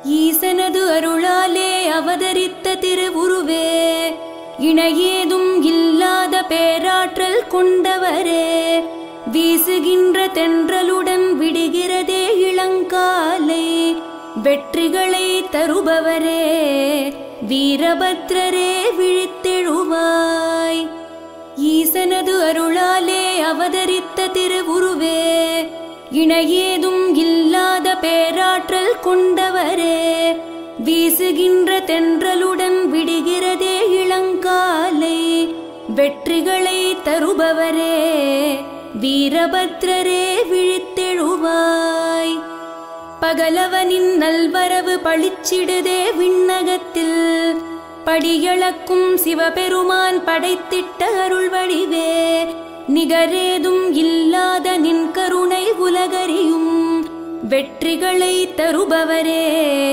ஈசனது அருளாலே அவதரித்த திருவுருவே இணையேதும் இல்லாத பேராற்றல் கொண்டவரே வீசுகின்ற தென்றலுடன் விடுகிறதே இளங்காலை வெற்றிகளை தருபவரே வீரபத்ரரே விழித்தெழுவாய் ஈசனது அருளாலே அவதரித்த திருவுருவே இணையேதும் இல்லாத பேராற்றல் கொண்டவரே வீசுகின்ற தென்றலுடன் விடுகிறதே இளங்காலை வெற்றிகளை தருபவரே வீரபத்ரரே விழித்தெழுவாய் பகலவனின் நல்வரவு பளிச்சிடுதே விண்ணகத்தில் படியளக்கும் சிவபெருமான் படைத்திட்ட அருள் வடிவே நிகரேதும் இல்லாத நின் கருணை உலகறியும் வெற்றிகளை தருபவரே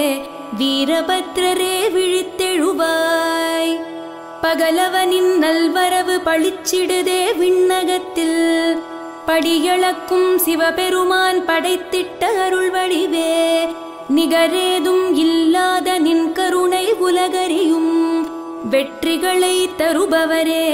வீரபத்ரரே விழித்தெழுவாய் பகலவனின் நல்வரவு பளிச்சிடுதே விண்ணகத்தில் படியளக்கும் சிவபெருமான் படைத்திட்ட அருள் வடிவே நிகரேதும் இல்லாத நின் கருணை உலகறியும் வெற்றிகளை தருபவரே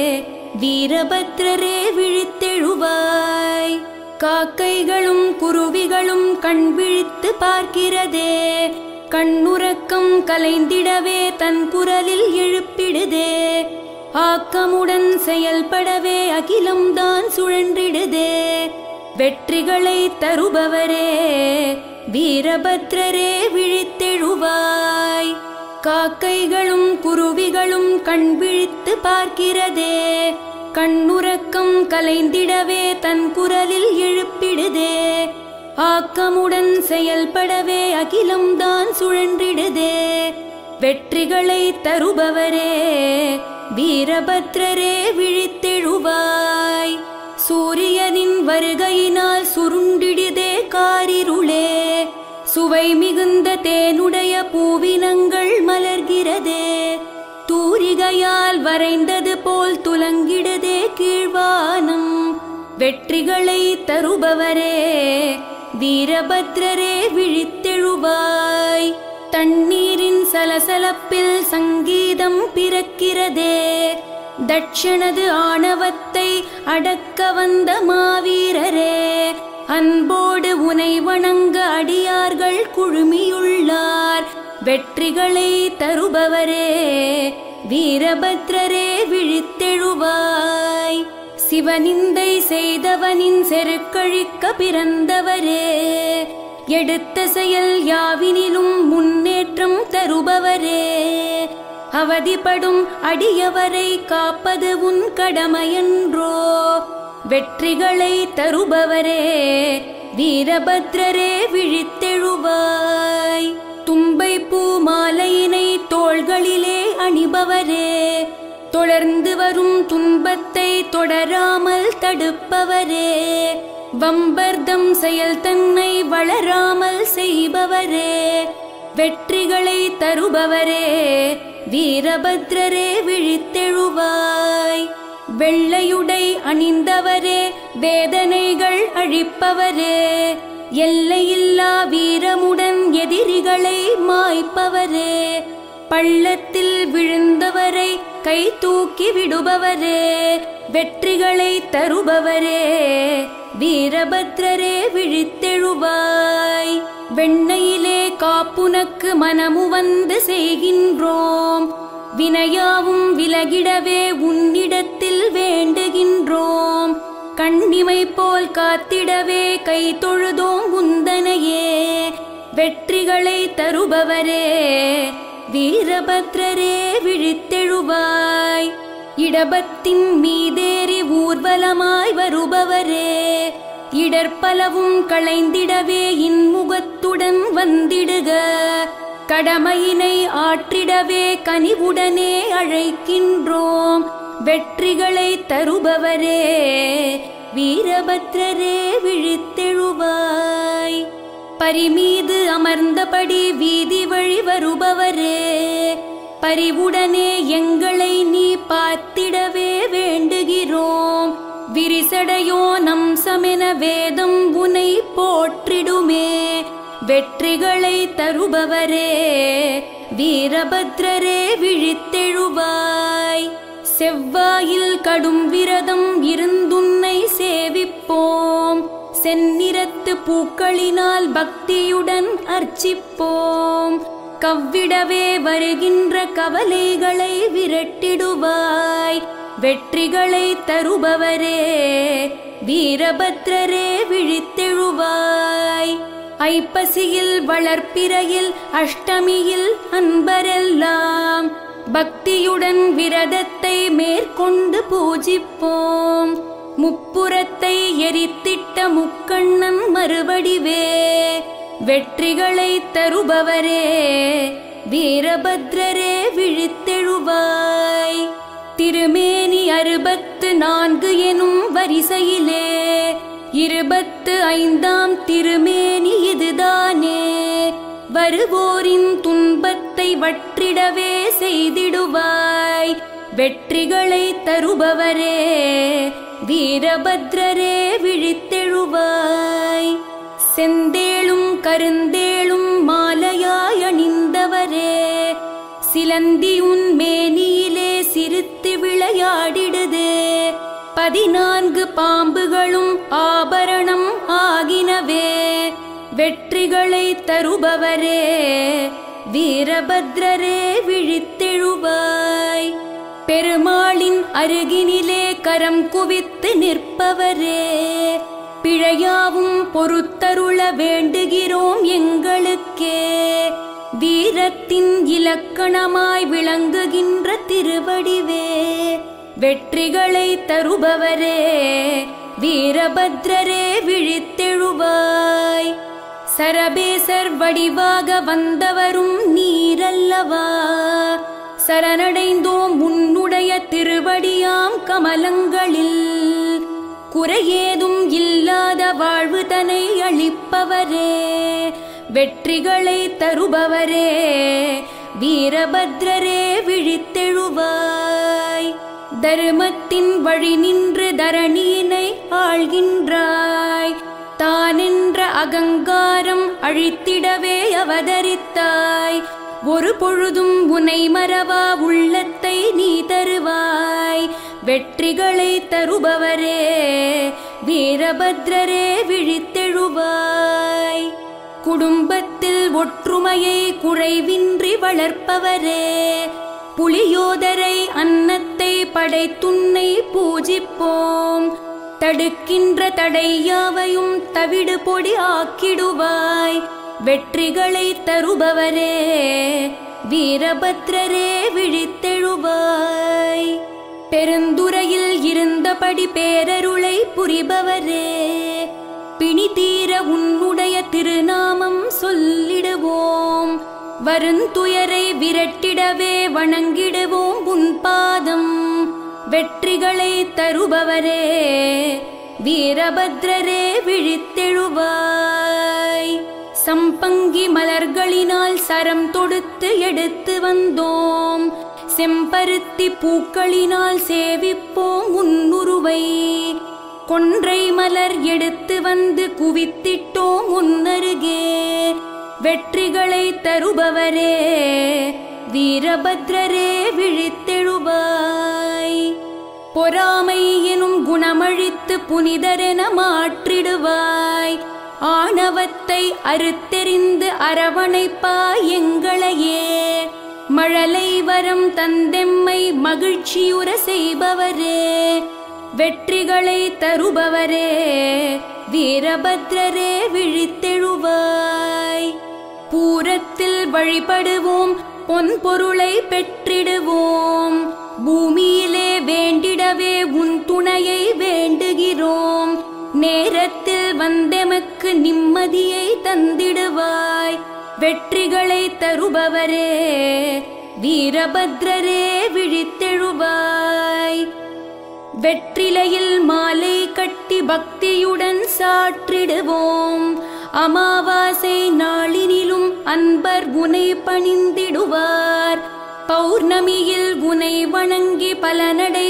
வீரபத்ரரே விழித்தெழுவாய் காக்கைகளும் குருவிகளும் கண் விழித்து பார்க்கிறதே கண்ணுறக்கம் கலைந்திடவே தன் குரலில் எழுப்பிடுதே ஆக்கமுடன் செயல்படவே அகிலம் தான் சுழன்றிடுதே வெற்றிகளை தருபவரே வீரபத்ரரே விழித்தெழுவாய் காக்கைகளும் குருவிகளும் கண் விழித்து பார்க்கிறதே கண்ணுறக்கம் கலைந்திடவே தன் குரலில் எழுப்பிடுதே ஆக்கமுடன் செயல்படவே அகிலம் தான் சுழன்றிடுதே வெற்றிகளை தருபவரே வீரபத்ரரே விழித்தெழுவாய் சூரியனின் வருகையினால் சுருண்டிடுதே காரிருளே சுவை மிகுந்த தேனுடைய பூவினங்கள் மலர்கிறதே தூரிகையால் வரைந்தது போல் துலங்கிடுதே கீழ்வானம் வெற்றிகளை தருபவரே வீரபத்ரரே விழித்தெழுவாய் தண்ணீரின் சலசலப்பில் சங்கீதம் பிறக்கிறதே தட்சணது ஆணவத்தை அடக்க வந்த மாவீரரே அன்போடு உனை வணங்க அடியார்கள் குழுமியுள்ளார் வெற்றிகளை தருபவரே வீரபத்ரரே விழித்தெழுவாய் சிவனிந்தை செய்தவனின் செருக்கழிக்க பிறந்தவரே எடுத்த செயல் யாவினிலும் முன்னேற்றம் தருபவரே அவதிப்படும் அடியவரை காப்பது உன் கடமையன்றோ வெற்றிகளை தருபவரே வீரபத்ரரே விழித்தெழுவாய் தும்பை பூ மாலையினை தோள்களிலே அணிபவரே தொடர்ந்து வரும் துன்பத்தை தொடராமல் தடுப்பவரே வம்பர்தம் செயல் தன்னை வளராமல் செய்பவரே வெற்றிகளை தருபவரே வீரபத்ரரே விழித்தெழுவாய் வெள்ளையுடை அணிந்தவரே வேதனைகள் அழிப்பவரே எல்லையில்லா வீரமுடன் எதிரிகளை மாய்ப்பவரே பள்ளத்தில் விழுந்தவரை கை தூக்கி விடுபவரே வெற்றிகளை தருபவரே வீரபத்ரரே விழித்தெழுவாய் வெண்ணையிலே காப்புனக்கு மனமு வந்து செய்கின்றோம் வினையாவும் விலகிடவே உன்னிடத்தில் வேண்டுகின்றோம் கண்ணிமை போல் காத்திடவே கை தொழுதோம் உந்தனையே வெற்றிகளை தருபவரே வீரபத்ரரே விழித்தெழுவாய் இடபத்தின் மீதேறி ஊர்வலமாய் வருபவரே இடர்பலவும் களைந்திடவே இன்முகத்துடன் வந்திடுக கடமையினை ஆற்றிடவே கனிவுடனே அழைக்கின்றோம் வெற்றிகளை தருபவரே வீரபத்ரரே விழித்தெழுவாய் பரிமீது அமர்ந்தபடி வீதி வழி வருபவரே பரிவுடனே எங்களை நீ பார்த்திடவே வேண்டுகிறோம் விரிசடையோ நம் சமென வேதம் உனை போற்றிடுமே வெற்றிகளை தருபவரே வீரபத்ரரே விழித்தெழுவாய் செவ்வாயில் கடும் விரதம் இருந்துன்னை சேவிப்போம் செந்நிறத்து பூக்களினால் பக்தியுடன் அர்ச்சிப்போம் கவ்விடவே வருகின்ற கவலைகளை விரட்டிடுவாய் வெற்றிகளை தருபவரே வீரபத்ரரே விழித்தெழுவாய் ஐப்பசியில் வளர்ப்பிறையில் அஷ்டமியில் அன்பரெல்லாம் பக்தியுடன் விரதத்தை மேற்கொண்டு பூஜிப்போம் முப்புறத்தை எரித்திட்ட முக்கண்ணன் மறுவடிவே வெற்றிகளை தருபவரே வீரபத்ரரே விழித்தெழுவாய் திருமேனி அறுபத்து நான்கு எனும் வரிசையிலே இருபத்து ஐந்தாம் திருமேனி இதுதானே வருவோரின் துன்பத்தை வற்றிடவே செய்திடுவாய் வெற்றிகளை தருபவரே வீரபத்ரரே விழித்தெழுவாய் செந்தேளும் கருந்தேளும் மாலையாய் அணிந்தவரே சிலந்தி உன் மேனியிலே சிரித்து விளையாடிடுது பதினான்கு பாம்புகளும் ஆபரணம் ஆகினவே வெற்றிகளை தருபவரே வீரபத்ரரே விழித்தெழுவாய் பெருமாளின் அருகினிலே கரம் குவித்து நிற்பவரே பிழையாவும் பொறுத்தருள வேண்டுகிறோம் எங்களுக்கே வீரத்தின் இலக்கணமாய் விளங்குகின்ற திருவடிவே வெற்றிகளை தருபவரே வீரபத்ரரே விழித்தெழுவாய் சரபேசர் வடிவாக வந்தவரும் நீரல்லவா சரணடைந்தோம் உன்னுடைய திருவடியாம் கமலங்களில் குறையேதும் இல்லாத வாழ்வு தனை அளிப்பவரே வெற்றிகளை தருபவரே வீரபத்ரரே விழித்தெழுவாய் தர்மத்தின் வழி நின்று தரணியினை ஆள்கின்றாய் தானென்ற அகங்காரம் அழித்திடவே அவதரித்தாய் ஒரு பொழுதும் உனை மறவா உள்ளத்தை நீ தருவாய் வெற்றிகளை தருபவரே வீரபத்ரரே விழித்தெழுவாய் குடும்பத்தில் ஒற்றுமையை குறைவின்றி வளர்ப்பவரே புலியோதரை அன்னத்தை படைத்துன்னை பூஜிப்போம் தடுக்கின்ற தடையாவையும் தவிடு பொடி ஆக்கிடுவாய் வெற்றிகளை தருபவரே வீரபத்ரரே விழித்தெழுவாய் பெருந்துறையில் இருந்தபடி பேரருளை புரிபவரே பிணி தீர உன்னுடைய திருநாமம் சொல்லிடுவோம் வருந்துயரை விரட்டிடவே வணங்கிடுவோம் உன் பாதம் வெற்றிகளை தருபவரே வீரபத்ரரே விழித்தெழுவாய் சம்பங்கி மலர்களினால் சரம் தொடுத்து எடுத்து வந்தோம் செம்பருத்தி பூக்களினால் சேவிப்போம் உன்னுருவை கொன்றை மலர் எடுத்து வந்து குவித்திட்டோம் உன்னருகே வெற்றிகளை தருபவரே வீரபத்ரரே விழித்தெழுவாய் பொறாமை எனும் குணமழித்து புனிதரென மாற்றிடுவாய் ஆணவத்தை அறுத்தெறிந்து அரவணைப்பாய் எங்களையே மழலை வரம் தந்தெம்மை மகிழ்ச்சியுற செய்பவரே வெற்றிகளை தருபவரே வீரபத்ரரே விழித்தெழுவாய் பூரத்தில் வழிபடுவோம் பொன் பொருளை பெற்றிடுவோம் பூமியிலே வேண்டிடவே உன் துணையை வேண்டுகிறோம் நேரத்தில் வந்தெமக்கு நிம்மதியை தந்திடுவாய் வெற்றிகளை தருபவரே வீரபத்ரரே விழித்தெழுவாய் வெற்றிலையில் மாலை கட்டி பக்தியுடன் சாற்றிடுவோம் அமாவாசை நாளினிலும் அன்பர் உனை பணிந்திடுவார் பௌர்ணமியில் உனை வணங்கி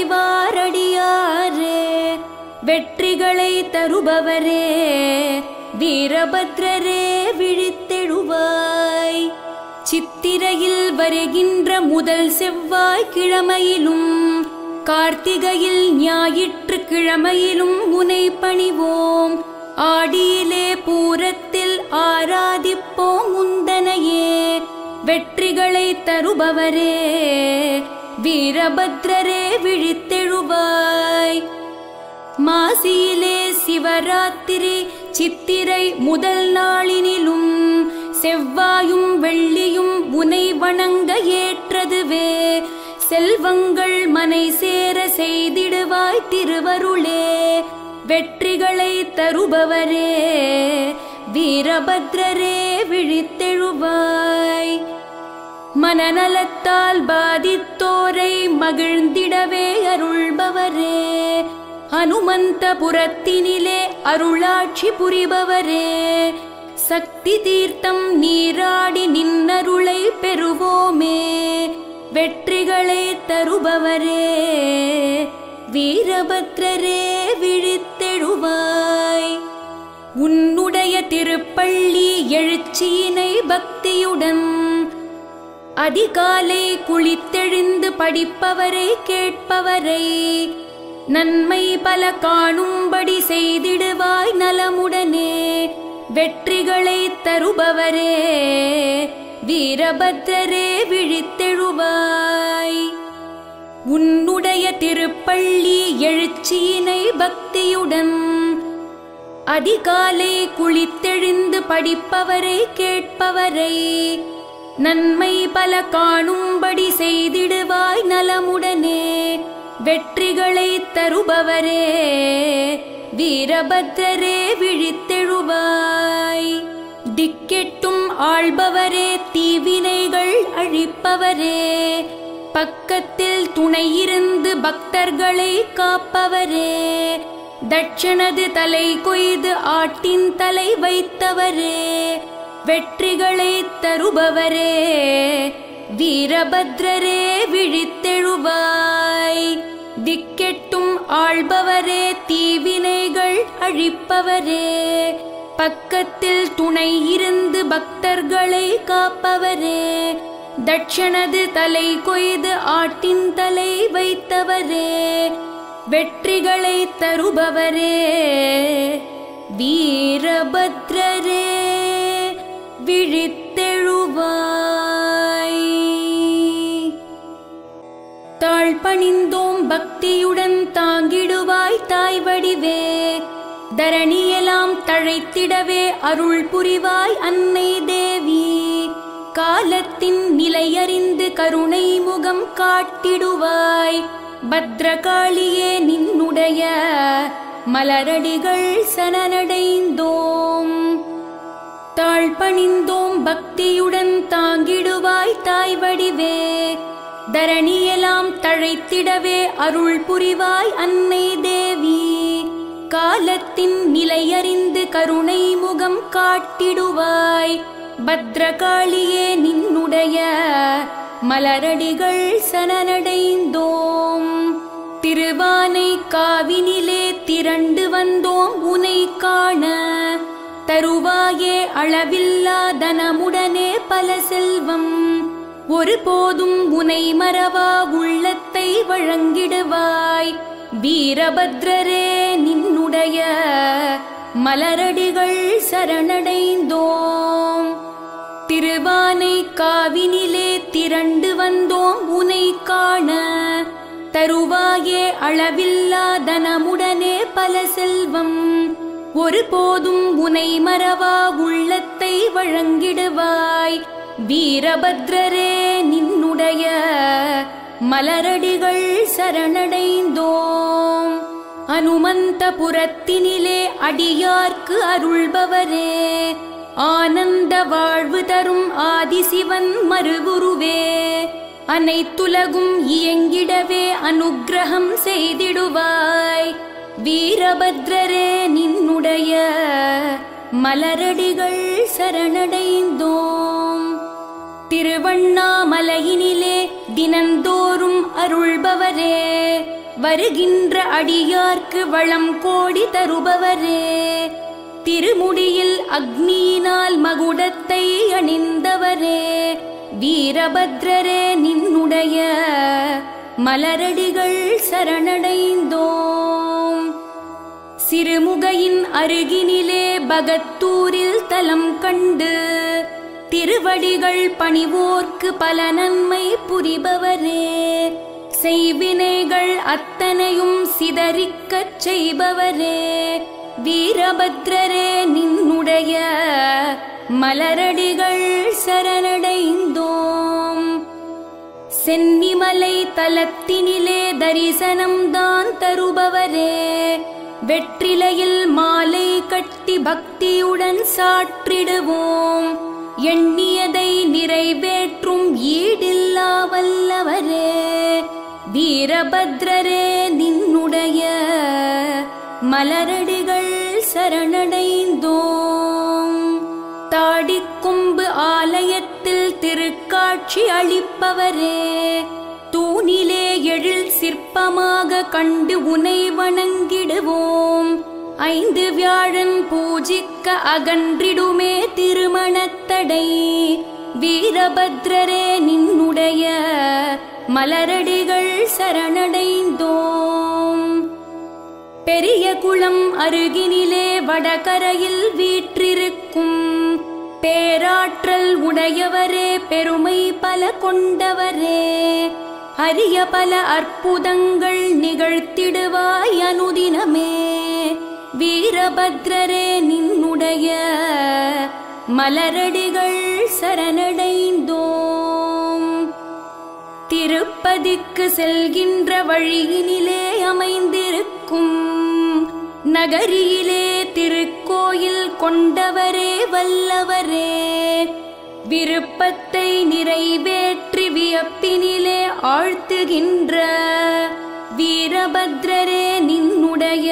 பலனடைவார் அடியாரே வெற்றிகளை தருபவரே வீரபத்ரரே விழித்தெழுவாய் சித்திரையில் வருகின்ற முதல் செவ்வாய் கிழமையிலும் கார்த்திகையில் ஞாயிற்று கிழமையிலும் உனை பணிவோம் ஆடியிலே பூரத்தில் ஆராதிப்போம் முந்தனையே வெற்றிகளை தருபவரே வீரபத்ரரே விழித்தெழுவாய் மாசியிலே சிவராத்திரி சித்திரை முதல் நாளினிலும் செவ்வாயும் வெள்ளியும் உனை வணங்க ஏற்றதுவே செல்வங்கள் மனை சேர செய்திடுவாய் திருவருளே வெற்றிகளை தருபவரே வீரபத்ரரே விழித்தெழுவாய் மனநலத்தால் பாதித்தோரை மகிழ்ந்திடவே அருள்பவரே ஹனுமந்தபுரத்தினிலே அருளாட்சி புரிபவரே சக்தி தீர்த்தம் நீராடி நின்னருளை பெறுவோமே வெற்றிகளை தருபவரே வீரபத்ரரே விழித்தெழுவாய் உன்னுடைய திருப்பள்ளி எழுச்சியினை பக்தியுடன் அதிகாலை குளித்தெழுந்து படிப்பவரை கேட்பவரை நன்மை பல காணும்படி செய்திடுவாய் நலமுடனே வெற்றிகளை தருபவரே வீரபத்ரரே விழித்தெழுவாய் உன்னுடைய திருப்பள்ளி எழுச்சியினை பக்தியுடன் அதிகாலை குளித்தெழுந்து படிப்பவரை கேட்பவரை நன்மை பல காணும்படி செய்திடுவாய் நலமுடனே வெற்றிகளை தருபவரே வீரபத்ரரே விழித்தெழுவாய் திக்கெட்டும் ஆள்பவரே தீவினைகள் அழிப்பவரே பக்கத்தில் துணையிருந்து பக்தர்களை காப்பவரே தட்சணது தலை கொய்து ஆட்டின் தலை வைத்தவரே வெற்றிகளை தருபவரே வீரபத்ரரே விழித்தெழுவாய் திக்கெட்டும் ஆள்பவரே தீவினைகள் அழிப்பவரே பக்கத்தில் துணை இருந்து பக்தர்களை காப்பவரே தட்சணது தலை கொய்து ஆட்டின் தலை வைத்தவரே வெற்றிகளை தருபவரே வீரபத்ரரே விழித்தெழுவாய் தாழ் பணிந்தோம் பக்தியுடன் தாங்கிடுவாய் தாய் வடிவே தரணியெல்லாம் தழைத்திடவே அருள் புரிவாய் அன்னை தேவி காலத்தின் நிலையறிந்து கருணை முகம் காட்டிடுவாய் பத்ரகாளியே நின்னுடைய மலரடிகள் சரணடைந்தோம் தாழ் பணிந்தோம் பக்தியுடன் தாங்கிடுவாய் தாய் வடிவே தரணியெல்லாம் தழைத்திடவே அருள் புரிவாய் அன்னை தேவி காலத்தின் நிலையறிந்து கருணை முகம் காட்டிடுவாய் பத்ரகாளியே நின்னுடைய மலரடிகள் சரணடைந்தோம் திருவானை காவினிலே திரண்டு வந்தோம் உனை காண தருவாயே அளவில்லா தனமுடனே பல செல்வம் ஒருபோதும் உனை மறவா உள்ளத்தை வழங்கிடுவாய் வீரபத்ரரே நின்னுடைய மலரடிகள் சரணடைந்தோம் திருவானை காவினிலே திரண்டு வந்தோம் உனை காண தருவாயே அளவில்லா தனமுடனே பல செல்வம் ஒருபோதும் உனை மறவா உள்ளத்தை வழங்கிடுவாய் வீரபத்ரரே நின்னுடைய மலரடிகள் சரணடைந்தோம் அனுமந்தபுரத்தினிலே அடியார்க்கு அருள்பவரே ஆனந்த வாழ்வு தரும் ஆதிசிவன் மறுகுருவே அனைத்துலகும் இயங்கிடவே அனுக்கிரகம் செய்திடுவாய் வீரபத்ரரே நின்னுடைய மலரடிகள் சரணடைந்தோம் திருவண்ணாமலையினிலே தினந்தோறும் அருள்பவரே வருகின்ற அடியார்க்கு வளம் கோடி தருபவரே திருமுடியில் அக்னியினால் மகுடத்தை அணிந்தவரே வீரபத்ரரே நின்னுடைய மலரடிகள் சரணடைந்தோம் சிறுமுகையின் அருகினிலே பகத்தூரில் தலம் கண்டு திருவடிகள் பணிவோர்க்கு பல நன்மை புரிபவரே செய்வினைகள் அத்தனையும் சிதறிக்கச் செய்பவரே வீரபத்ரரே நின்னுடைய மலரடிகள் சரணடைந்தோம் சென்னிமலை தலத்தினிலே தரிசனம் தான் தருபவரே வெற்றிலையில் மாலை கட்டி பக்தியுடன் சாற்றிடுவோம் எண்ணியதை நிறைவேற்றும் ஈடில்லா வல்லவரே வீரபத்ரரே நின்னுடைய மலரடிகள் சரணடைந்தோம் தாடிக்கொம்பு ஆலயத்தில் திருக்காட்சி அளிப்பவரே தூணிலே எழில் சிற்பமாக கண்டு உனை வணங்கிடுவோம் ஐந்து வியாழன் பூஜிக்க அகன்றிடுமே திருமணத்தடை வீரபத்ரரே நின்னுடைய மலரடிகள் சரணடைந்தோம் பெரிய குளம் அருகினிலே வடகரையில் வீற்றிருக்கும் பேராற்றல் உடையவரே பெருமை பல கொண்டவரே அரிய பல அற்புதங்கள் நிகழ்த்திடுவாய் அனுதினமே வீரபத்ரரே நின்னுடைய மலரடிகள் சரணடைந்தோம் திருப்பதிக்கு செல்கின்ற வழியினிலே அமைந்திருக்கும் நகரியிலே திருக்கோயில் கொண்டவரே வல்லவரே விருப்பத்தை நிறைவேற்றி வியப்பினிலே ஆழ்த்துகின்ற வீரபத்ரரே நின்னுடைய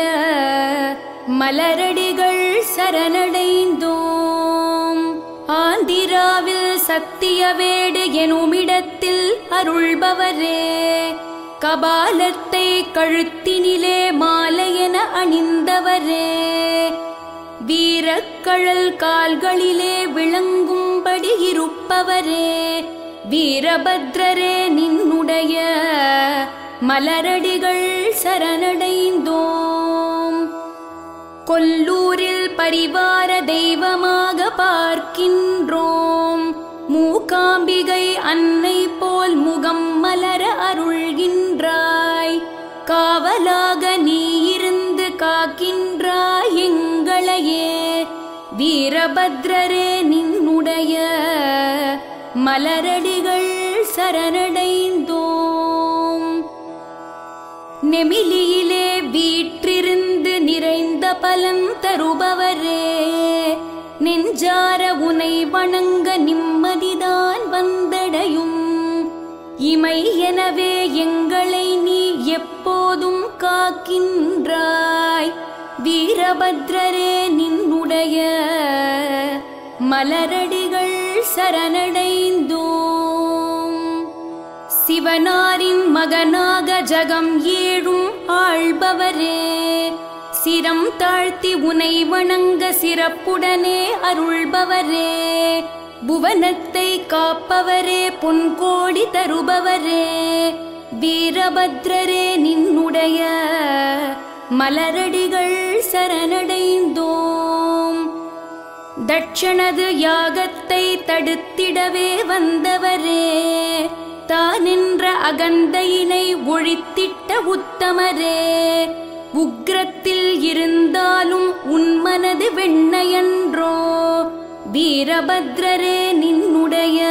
மலரடிகள் சரணடைந்தோம் ஆந்திராவில் சத்தியவேடு எனுமிடத்தில் அருள்பவரே கபாலத்தை கழுத்தினிலே மாலையென அணிந்தவரே வீரக்கழல் கால்களிலே விளங்கும்படி இருப்பவரே வீரபத்ரரே நின்னுடைய மலரடிகள் சரணடைந்தோம் கொல்லூரில் பரிவார தெய்வமாக பார்க்கின்றோம் மூகாம்பிகை அன்னை போல் முகம் மலர அருள்கின்றாய் காவலாக நீ இருந்து காக்கின்றாய் எங்களையே வீரபத்ரரே நின்னுடைய மலரடிகள் சரணடைந்தோம் நெமிலியிலே வீற்றிருந்து நிறைந்த பலன் தருபவரே நெஞ்சார உனை வணங்க நிம்மதிதான் வந்தடையும் இமை எனவே எங்களை நீ எப்போதும் காக்கின்றாய் வீரபத்ரரே நின்னுடைய மலரடிகள் சரணடைந்தோம் சிவனாரின் மகனாக ஜகம் ஏழும் ஆள்பவரே சிரம் தாழ்த்தி உனை வணங்க சிறப்புடனே அருள்பவரே புவனத்தை காப்பவரே பொன்கோடி தருபவரே வீரபத்ரரே நின்னுடைய மலரடிகள் சரணடைந்தோம் தட்சணது யாகத்தை தடுத்திடவே வந்தவரே தானென்ற அகந்தையினை ஒழித்திட்ட உத்தமரே உக்ரத்தில் இருந்தாலும் உன் மனது வெண்ணையன்றோ வீரபத்ரரே நின்னுடைய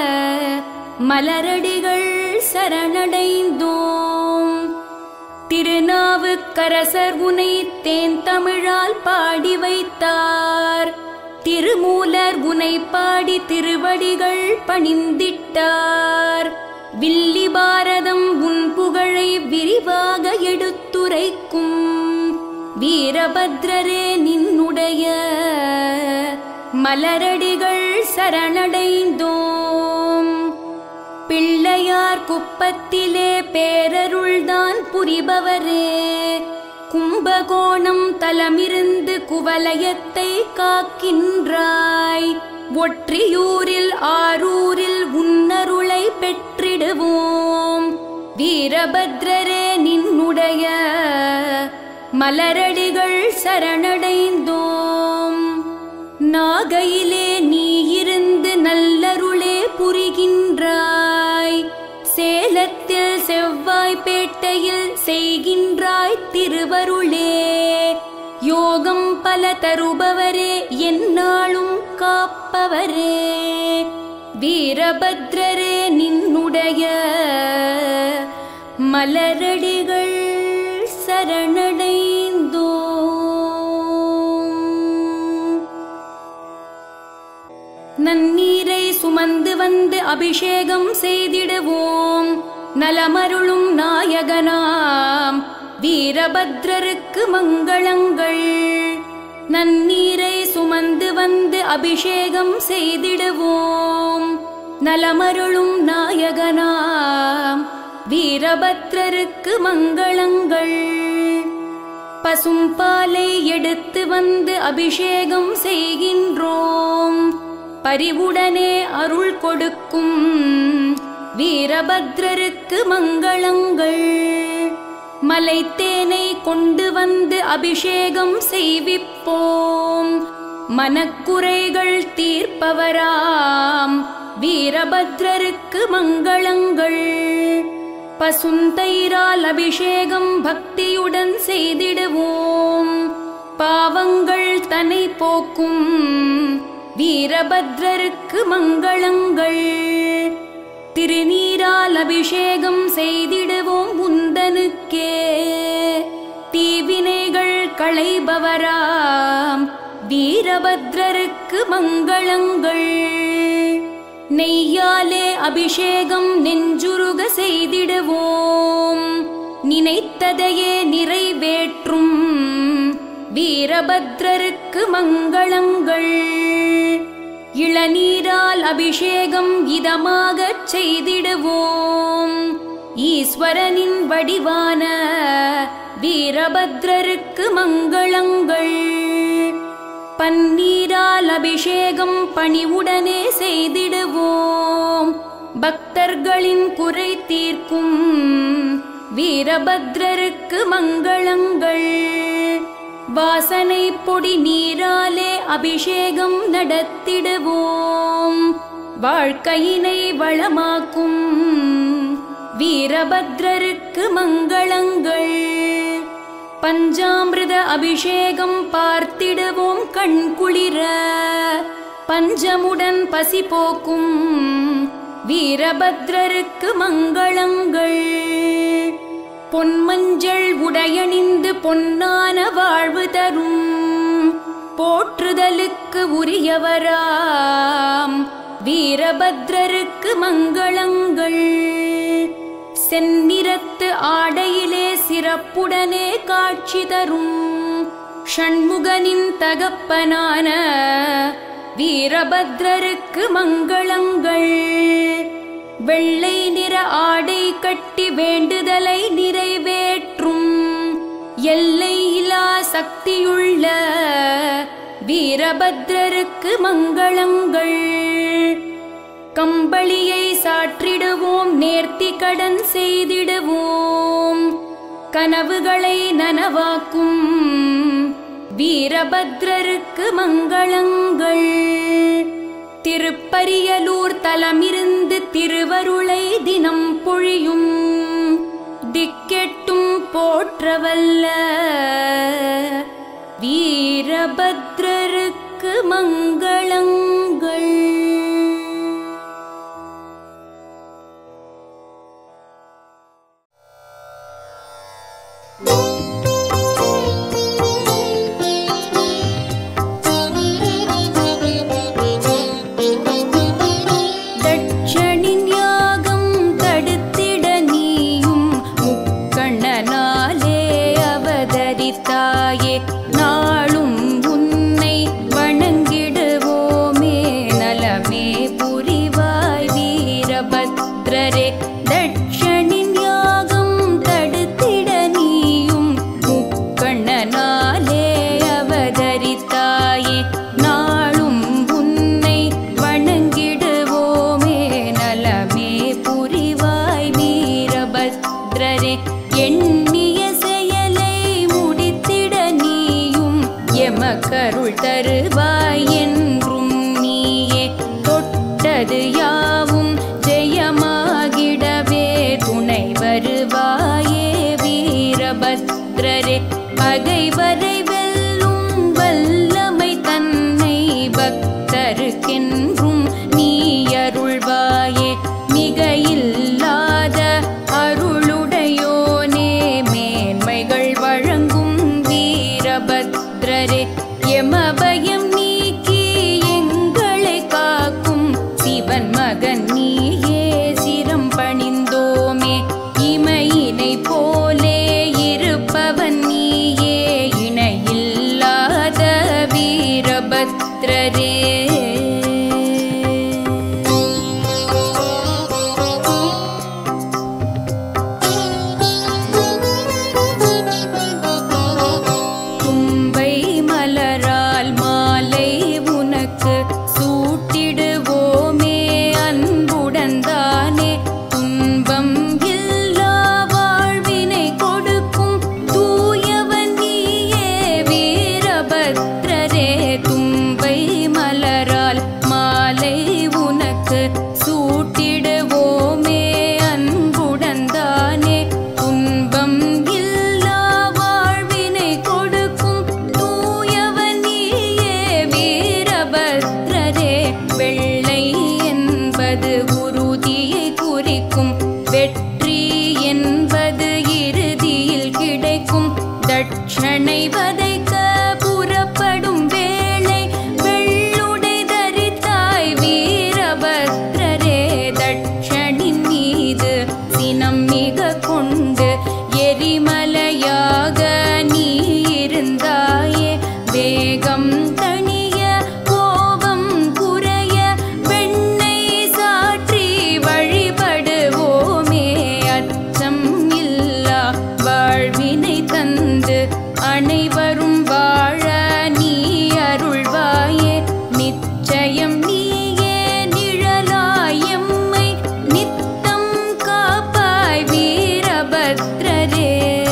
மலரடிகள் சரணடைந்தோம் திருநாவுக்கரசர் உனை தேன் தமிழால் பாடி வைத்தார் திருமூலர் உனை பாடி திருவடிகள் பணிந்திட்டார் வில்லி பாரதம் உன் புகழை விரிவாக எடுத்துரைக்கும் வீரபத்ரரே நின்னுடைய மலரடிகள் சரணடைந்தோம் பிள்ளையார் குப்பத்திலே பேரருள்தான் புரிபவரே கும்பகோணம் தலமிருந்து குவலயத்தை காக்கின்றாய் ஒற்றியூரில் ஆரூரில் உன்னருளை பெற்றிடுவோம் வீரபத்ரரே நின்னுடைய மலரடிகள் சரணடைந்தோம் நாகையிலே நீ இருந்து நல்லருளே புரிகின்றாய் சேலத்தில் செவ்வாய்ப்பேட்டையில் செய்கின்றாய் திருவருளே யோகம் பல தருபவரே எந்நாளும் காப்பவரே வீரபத்ரரே நின்னுடைய மலரடிகள் சரணடைந்தோம் நன்னீரை சுமந்து வந்து அபிஷேகம் செய்திடுவோம் நலமருளும் நாயகனாம் வீரபத்ரருக்கு மங்களங்கள் நன்னீரை சுமந்து வந்து அபிஷேகம் செய்திடுவோம் நலமருளும் நாயகனாம் வீரபத்ரருக்கு மங்களங்கள் பசும்பாலை எடுத்து வந்து அபிஷேகம் செய்கின்றோம் பரிவுடனே அருள் கொடுக்கும் வீரபத்ரருக்கு மங்களங்கள் மலைத்தேனை கொண்டு வந்து அபிஷேகம் செய்விப்போம் மனக்குறைகள் தீர்ப்பவராம் வீரபத்ரருக்கு மங்களங்கள் பசுந்தைரால் அபிஷேகம் பக்தியுடன் செய்திடுவோம் பாவங்கள் தனை போக்கும் வீரபத்ரருக்கு மங்களங்கள் திருநீரால் அபிஷேகம் செய்திடுவோம் உந்தனுக்கே தீவினைகள் களைபவராம் வீரபத்ரருக்கு மங்களங்கள் நெய்யாலே அபிஷேகம் நெஞ்சுருக செய்திடுவோம் நினைத்ததையே நிறைவேற்றும் வீரபத்ரருக்கு மங்களங்கள் இளநீரால் அபிஷேகம் இதமாகச் செய்திடுவோம் ஈஸ்வரனின் வடிவான வீரபத்ரருக்கு மங்களங்கள் பன்னீரால் அபிஷேகம் பணிவுடனே செய்திடுவோம் பக்தர்களின் குறை தீர்க்கும் வீரபத்ரருக்கு மங்களங்கள் வாசனை பொடி நீராலே அபிஷேகம் நடத்திடுவோம் வாழ்க்கையினை வளமாக்கும் வீரபத்ரருக்கு மங்களங்கள் பஞ்சாமிர்த அபிஷேகம் பார்த்திடுவோம் கண்குளிர பஞ்சமுடன் பசி போக்கும் வீரபத்ரருக்கு மங்களங்கள் பொன்மஞ்சள் உடையணிந்து பொன்னான வாழ்வு தரும் போற்றுதலுக்கு உரியவராம் வீரபத்ரருக்கு மங்களங்கள் செந்நிறத்து ஆடையிலே சிறப்புடனே காட்சி தரும் ஷண்முகனின் தகப்பனான வீரபத்ரருக்கு மங்களங்கள் வெள்ளை நிற ஆடை கட்டி வேண்டுதலை நிறைவேற்றும் எல்லை இலா சக்தியுள்ள வீரபத்ரருக்கு மங்களங்கள் கம்பளியை சாற்றிடுவோம் நேர்த்தி கடன் செய்திடுவோம் கனவுகளை நனவாக்கும் வீரபத்ரருக்கு மங்களங்கள் திருப்பரியலூர் தலமிருந்து திருவருளை தினம் பொழியும் திக்கெட்டும் போற்றவல்ல வீரபத்ரருக்கு மங்களங்கள் தட்சணின் யாகம் தடுத்திட நீயும் முக்கண்ணனாலே அவதரித்தாயே நாளும் உன்னை வணங்கிடுவோமே நல வருவாய் என்றும் நீயே தொட்டது யாவும் ஜெயமாகிடவே துணை வருவாயே வீரபத்ரரே பகைவரை வெல்லும் வல்லமை தன்னை பக்தருக்கென்றும் நீ அருள்வாயே மிக இல்லாத அருளுடையோனே மேன்மைகள் வழங்கும் வீரபத்ரரே எமபயம் நீக்கி எங்களை காக்கும் சிவன் மகன் நீயே சிரம் பணிந்தோமே இமையினை போலே இருப்பவன் நீயே இணையில்லாத வீரபத்ரரே தும்பை மலரால் மாலை உனக்கு சூட்டிடுவோமே அன்புடன் தானே துன்பம் இல்லா வாழ்வினை கொடுக்கும் தூயவன் நீயே வீரபத்ரரே தும்பை மலரால் மாலை உனக்கு சூட்டிடுவோமே அன்புடன் தானே துன்பம் இல்லா வாழ்வினை கொடுக்கும் தூயவன் நீயே வீரபத்ரரே வெள்ளை என்பது உறுதியை குறிக்கும் வெற்றி என்பது இறுதியில் கிடைக்கும் தட்சணை வதைக்க புறப்படும் வேளை வெள்ளுடை தரித்தாய் வீரபத்ரரே தட்சணின் மீது சினம் மிக கொண்டு எரிமலையாக நீ இருந்தாயே வேகம் தணிய கோபம் குறைய வெண்ணெய் சாற்றி வழிபடுவோமே அச்சம் இல்லா வாழ்வினை தந்து அனைவரும் வாழ நீ அருள்வாயே நிச்சயம் நீயே நிழலாயம்மை நித்தம் காப்பாய் வீரபத்ரரே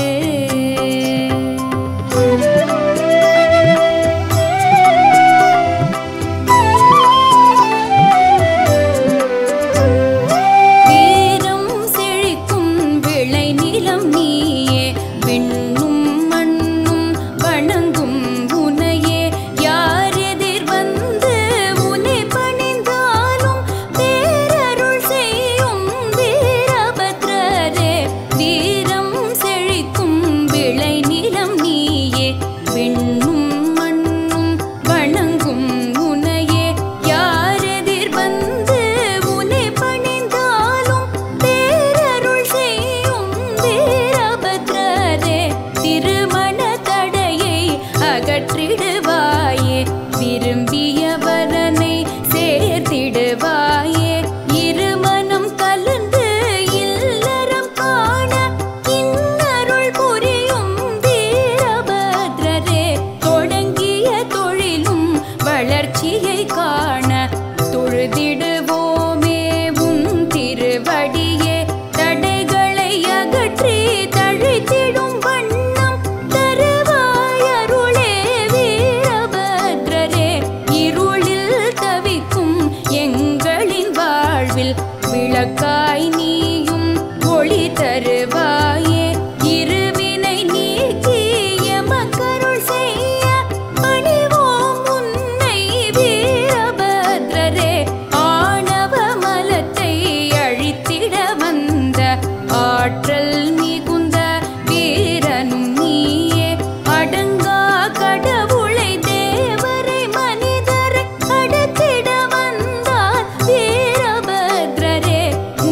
வீரம் செழிக்கும் விளை நிலம் நீயே விண்ணும் மண்ணும் வணங்கும் உனையே யார் எதிர் வந்து உனை பணிந்தாலும் பேரருள் செய்யும் வீரபத்ரரே வீரம் செழிக்கும் விளை நிலம் நீயே விண்ணும் மண்ணும் வணங்கும் உனையே யார் எதிர் வந்து உனை பணிந்தாலும் பேரருள் செய்யும் வீரபத்ரரே திருமண தடையை அகற்றிடுவாயே விரும்பிய வரனை சேர்த்திடுவாயே இருமனம் கலந்து இல்லறம் காண இன்னருள் புரியும் வீரபத்ரரே தொடங்கிய தொழிலும் வளர்ச்சியை காண தொழுதிடுவோமே உன் திருவடியே தடைகளை அகற்றி தழைத்திடும் வண்ணம் தருவாய் அருளே வீரபத்ரரே இருளில் தவிக்கும் எங்களின் வாழ்வில் விளக்காய் நீயும் ஒளி தருவாயே இருவினை நீக்கி எமக்கருள் செய்ய பணிவோம் உன்னை வீரபத்ரரே ஆணவ மலத்தை அழித்திட வந்த ஆற்றல் மிகுந்த வீரனும் நீயே அடங்கா கடவுளை தேவரை மனிதரை அடக்கிட வந்தார் வீரபத்ரரே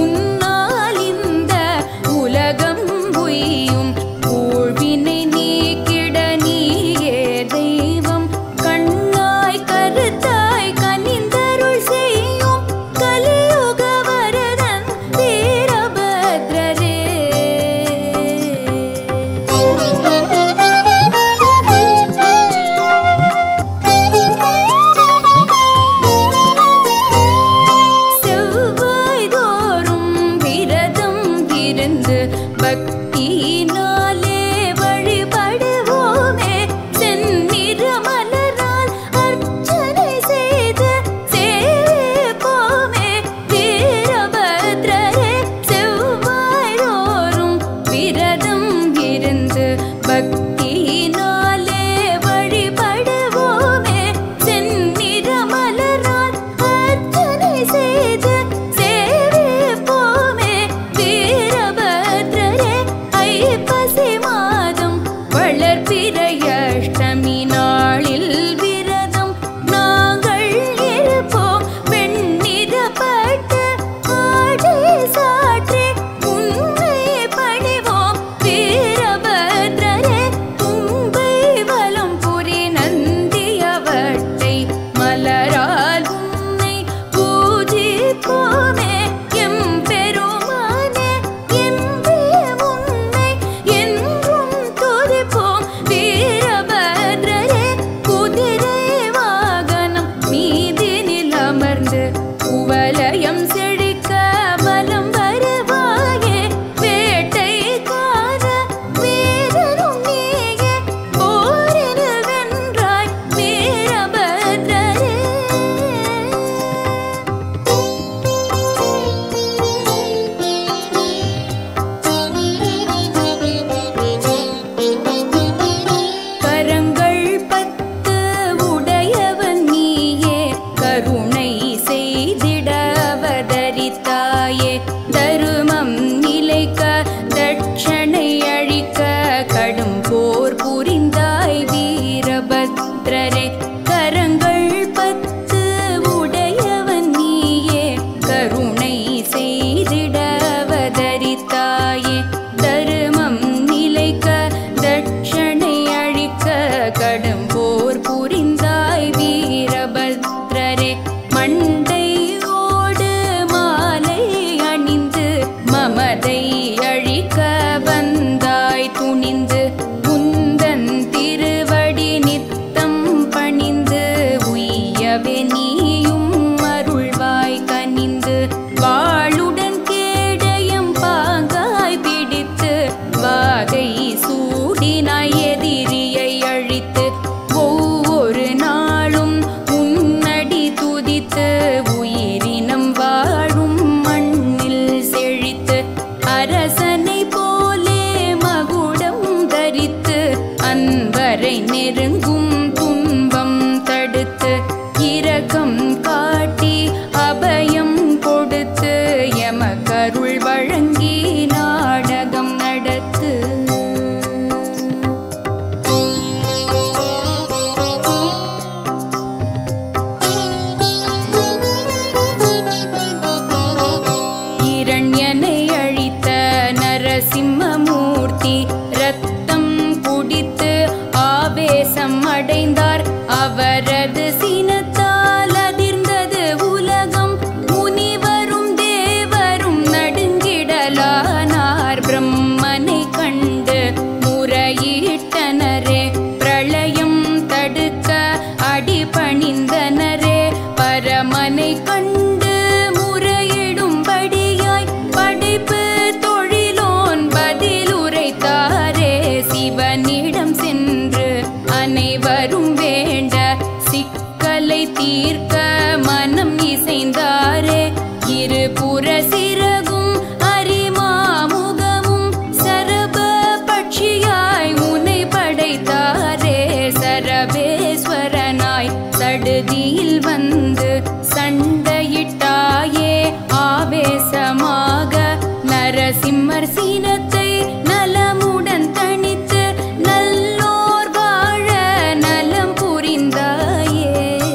இருபுற சிறகும் அரிமாமுகமும் சரப பட்சியாய் உன்னை படைத்தாரே சரபேஸ்வரனாய் சடுதியில் வந்து சண்டையிட்டாயே ஆவேசமாக நரசிம்மர் சீனத்தை நலமுடன் தணித்து நல்லோர் வாழ நலம் புரிந்தாயே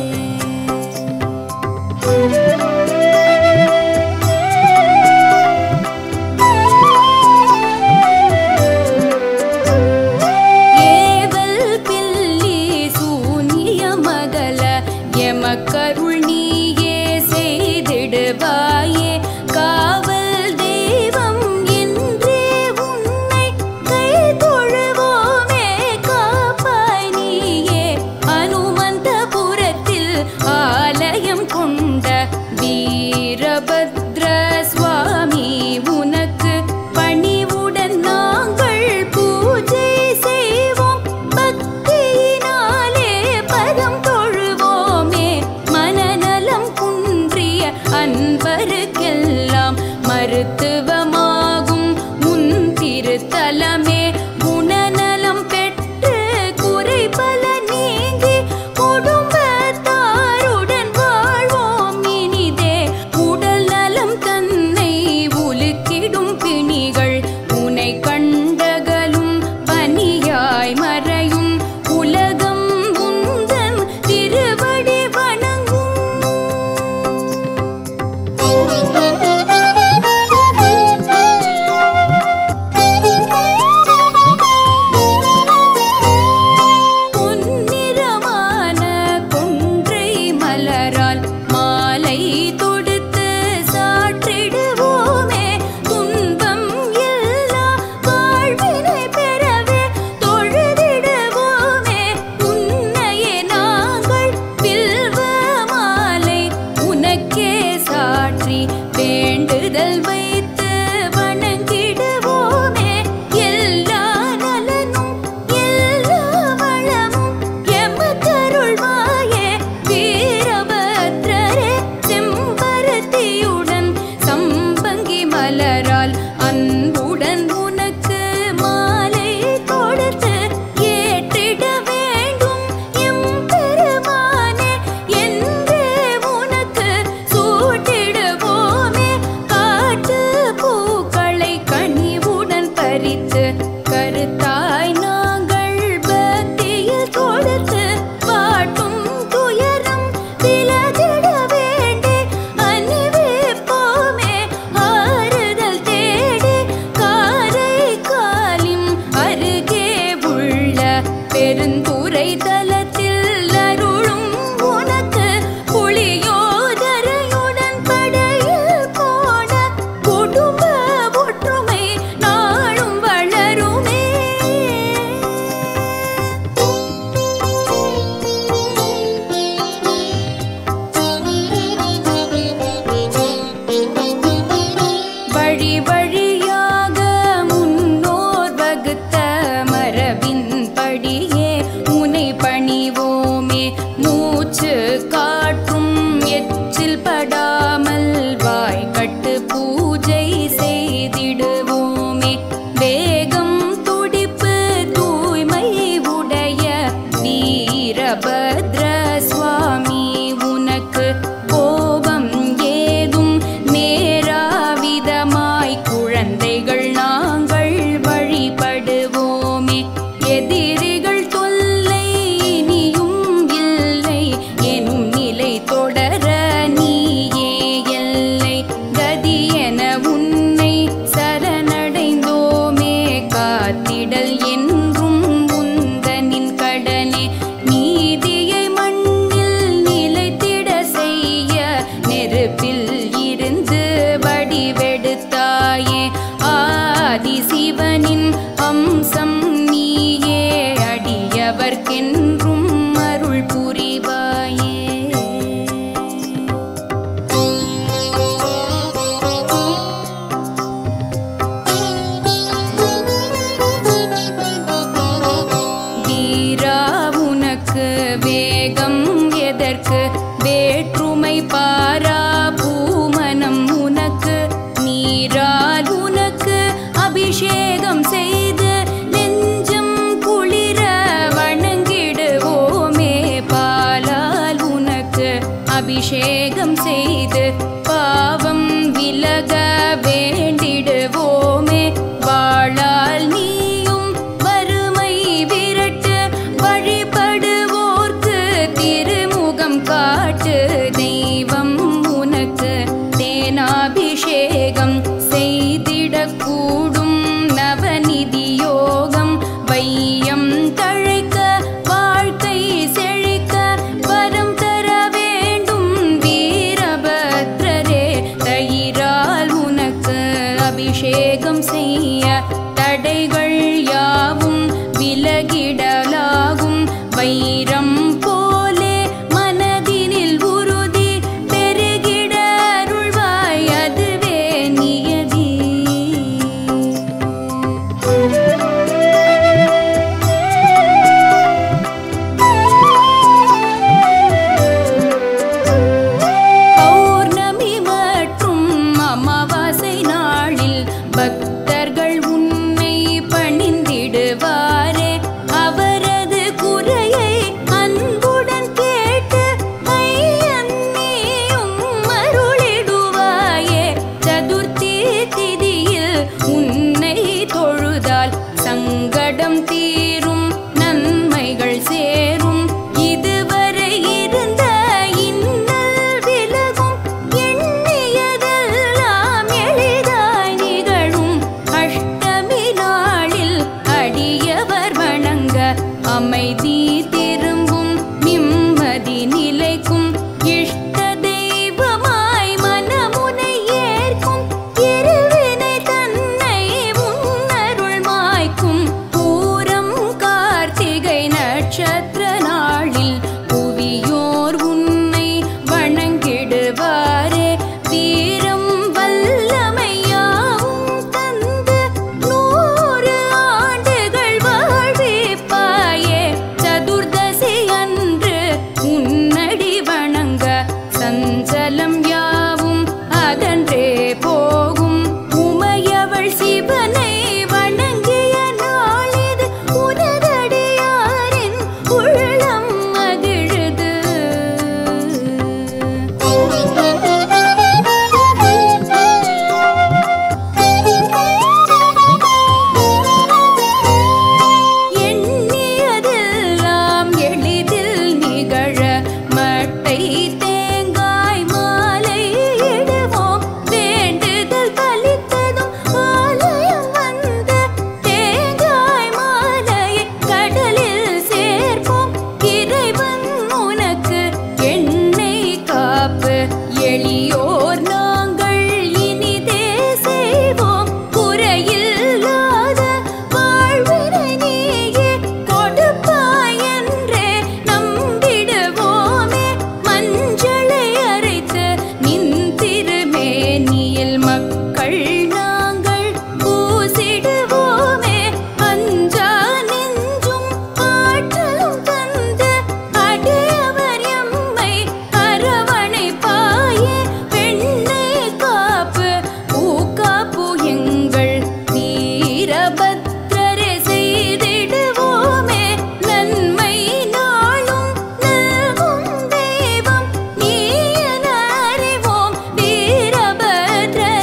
ஏவல் பில்லி சூனிய மகள எமக்கருள் நீயே செய்திடுவாயே காவல் தெய்வம் என்றே உன்னை கை தொழுவோமே காப்பாய் நீயே அனுமந்தபுரத்தில் ஆலயம் கொண்ட வீரபத்ர சுவாமி உனக்கு பணிவுடன் நாங்கள் பூஜை செய்வோம் பக்தியினாலே பதம் தொழுவோமே மனநலம் குன்றிய அன்பருக்கெல்லாம் மருத்துவமாகும் முன் திருத்தலமே குணநலம் பெற்று குறைபல நீங்கி குடும்பத்தாருடன் வாழ்வோம் இனிதே உடல் நலம் தன்னை உலுக்கிடும் பிணிகள் உனை கண்டகலும் பனியாய் மறையும் உலகம் உந்தன் திருவடி வணங்கும் பொன்னிறமான கொன்றை மலரால் மாலை தொடுத்து சாற்றிடுவோமே துன்பம் எல்லா வாழ்வினை பெறவே தொழுதிடுவோமே உன்னையே நாங்கள் பில்வ மாலை உனக்கே சாற்றி வேண்டுதல் வைத்து வணங்கிடுவோமே எல்லா நலனும் எல்லா வளமும் எமக்கருள்வாயே வீரபத்ரரே செம்பருத்தியுடன் சம்பங்கி மலரால் அன்புடன் உனக்கு மாலை கொடுத்து ஏற்றிட வேண்டும் எம் பெருமானே என்றே உனக்கு சூட்டிடுவோமே காட்டு பூக்களை கனிவுடன் பறித்து கருத்தாய் நாங்கள் பக்தியில் கொடுத்து பாட்டும் துயரம் விலகிட வேண்டி அணிவிப்போமே ஆறுதல் தேடி காரை காலின் அருகே உள்ள பெருந்துறை தலத்தில் அருளும் உனக்கு புலியோதரையுடன் படையில் போன குடும்ப ஒற்றுமை நாளும் வளருமே வழி வழியாக முன்னோர் வகுத்த மரபின் படியே உனை பணிவோமே மூச்சு காற்றும் எச்சில் படாமல் வாய் கட்டு பூஜை செய்திடுவோமே வேகம் துடிப்பு தூய்மை உடைய வீரபத்ர சுவாமி உனக்கு கோபம் ஏதும் நேராவிதமாய் குழந்தைகள் நாங்கள் வழிபடுவோமே எதிரிகள் தொல்லை இனியும் இல்லை எனும் நிலை தொடர நீயே எல்லை கதி என உன்னை சரணடைந்தோமே காத்திடல் என்றும் உந்தனின் கடனே நீதியை மண்ணில் நிலைத்திட செய்ய நெருப்பில் இருந்து வடிவெடுத்தாயே ஆதி சிவனின் அம்சம் நீயே அடியவர்க்கென்றும் அருள் புரிவாயே வீரா உனக்கு வேகம் எதற்கு வேற்றுமை பாரா பூமனம் உன் அபிஷேகம் செய்து நெஞ்சம் குளிர வணங்கிடுவோமே பாலால் உனக்கு அபிஷேகம் செய்து பாவம் விலக வேண்டிடுவோமே வாழால் நீயும் வறுமை விரட்டு வழிபடுவோர்க்கு திருமுகம் காட்டு தெய்வம் உனக்கு தேனாபிஷேகம் செய்திடக்கூடும் நவநிதி யோகம் வையம் தழைக்க வாழ்க்கை செழிக்க வரம் தர வேண்டும் வீரபத்ரரே தயிரால் உனக்கு அபிஷேகம் செய்ய தடைகள் யாவும் விலகிடலாகும் வைரம் போலே மனதினில் உறுதி பெருகிட அருள்வாய் அதுவே நியதி பௌர்ணமி மற்றும் அமாவாசை நாளில் பக்தர்கள் உன்னை பணிந்திடுவாரே அவரது குறையை அன்புடன் கேட்டு ஐயன் நீயும் அருளிடுவாயே சதுர்த்தி திதியில் உன்னை தொழுதால் சங்கடம் தீரும் நன்மைகள் சேரும் இதுவரை இருந்த இன்னல் விலகும் எண்ணியதெல்லாம் எளிதாய் நிகழும் அஷ்டமி நாளில் அடியவர் வணங்க அமைதி திரும்பும் நிம்மதி நிலைக்கும் இஷ்ட தெய்வமாய் மனமுனை ஏற்கும் இருவினை தன்னை உன்னருள் மாய்க்கும் பூரம் கார்த்திகை நட்சத்திர நாளில் புவியோர் உன்னை வணங்கிடுவாரே வீரம் வல்லமையாவும் தந்து நூறு ஆண்டுகள் வாழ்விப்பாயே சதுர்தசி அன்று உன்னடி வணங்க சஞ்சலம் யாவும் அகன்றே போகும் உமையவள் சிவனை வணங்கிய நாளிது உனதடியாரின் உள்ளம் மகிழுது எண்ணியதெல்லாம் எளிதில் நிகழ மட்டை தேங்காய் மாலை இடுவோம் வேண்டுதல் பலித்ததும் ஆலயம் வந்து தேங்காய் மாலையை கடலில் சேர்ப்போம் இறைவன் உனக்கு எண்ணெய் காப்பு எளியோர் நாங்கள் இனிதே செய்வோம் குறையில்லாத வாழ்வினை நீயே கொடுப்பாய் என்றே நம்பிடுவோமே மஞ்சளை அரைத்து நின் திருமேனியில் மக்கள் நாங்கள் பூசிடுவோமே அஞ்சா நெஞ்சும் ஆற்றலும் தந்து அடையவர் எம்மை அரவணைப்பாயே பெண்ணை காப்பு பூக்காப்பு எங்கள் வீரபத்ரரை செய்திடுவோமே நன்மை நாளும் நல்கும் தெய்வம் நீ என அறிவோம் வீரபத்ரரே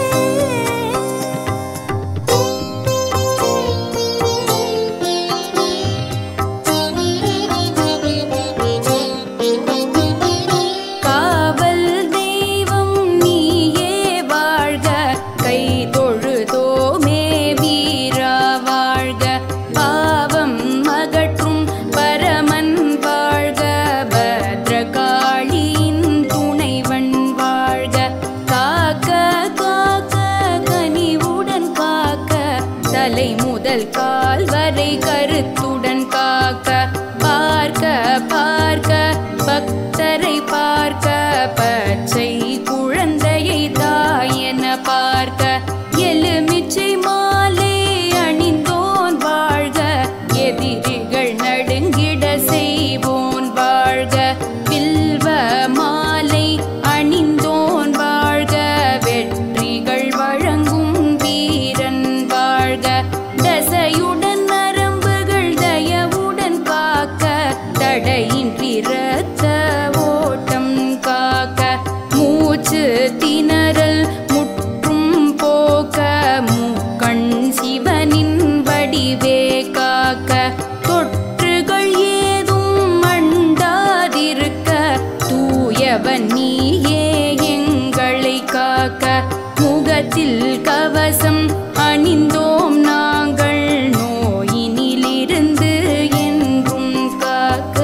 காவல் தெய்வம் நீயே வாழ்க கை தொழுதோமே வீரா வாழ்க பாவம் அகற்றும் பரமன் வாழ்க பத்ரகாளியின் துணைவன் வாழ்க காக்க காக்க கனிவுடன் காக்க தலை முதல் கால் வரை கருத்துடன் காக்க பார்க்க பார்க்க பக்தரை பார்க்க பச்சை குழந்தையை தாயென பார்க்க எலுமிச்சை மாலை அணிந்தோன் வாழ்க எதிரிகள் நடுங்கிட செய்வோன் வாழ்க வில்வ மாலை அணிந்தோன் வாழ்க வெற்றிகள் வழங்கும் வீரன் வாழ்க கரத்தில் கவசம் அணிந்தோம் நாங்கள் நோயினிலிருந்து என்றும் காக்க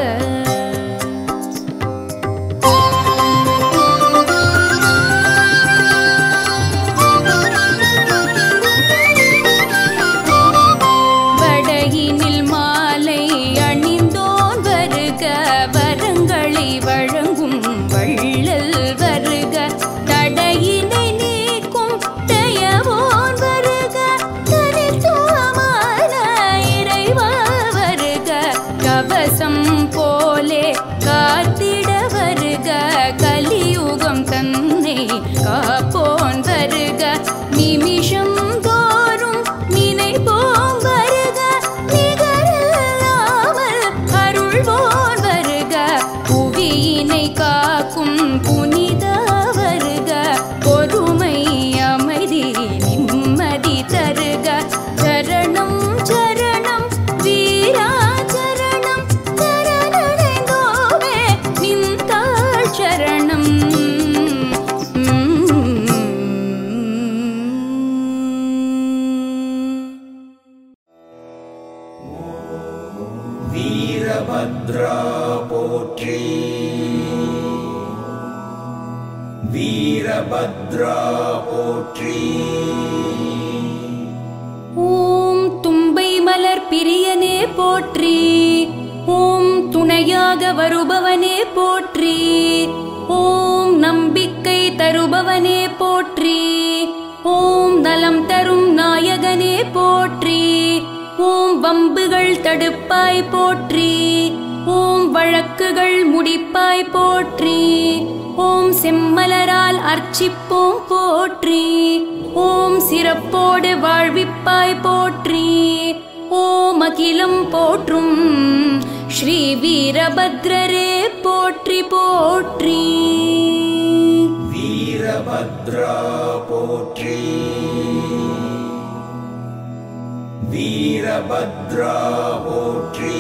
வடையினில் மாலை அணிந்தோன் வருக வரங்களை வழங்கும் வள்ளல் வருக தடையினை நீக்கும் தயவோன் வருக தனித்துவமான இறைவா வருக கவசம் போலே காத்திட வருக கலியுகம் தன்னை காப்போன் வருக நிமிஷம் தோறும் நினைப்போம் வருக நிகரில்லாமல் அருள்வோன் வருக புவியினை காக்கும் புனித வருக பொறுமை அமைதி நிம்மதி தருக சரணம் சரணம் வீரா சரணம் சரணடைந்தோமே நின்றாள் சரணம் வீரபத்ரா போற்றி வீரபத்ரா போற்றி ஓம் தும்பை மலர் பிரியனே போற்றி ஓம் துணையாக வருபவனே போற்றி ஓம் நம்பிக்கை தருபவனே போற்றி ஓம் நலம் தரும் நாயகனே போற்றி ஓம் வம்புகள் தடுப்பாய் போற்றி ஓம் வழக்குகள் முடிப்பாய் போற்றி ஓம் செம்மலரால் அர்ச்சிப்போம் போற்றி ஓம் சிறப்போடு வாழ்விப்பாய் போற்றி ஓம் அகிலம் போற்றும் ஸ்ரீ வீரபத்ரரே போற்றி போற்றி வீரபத்ரா போற்றி வீரபத்ரா போற்றி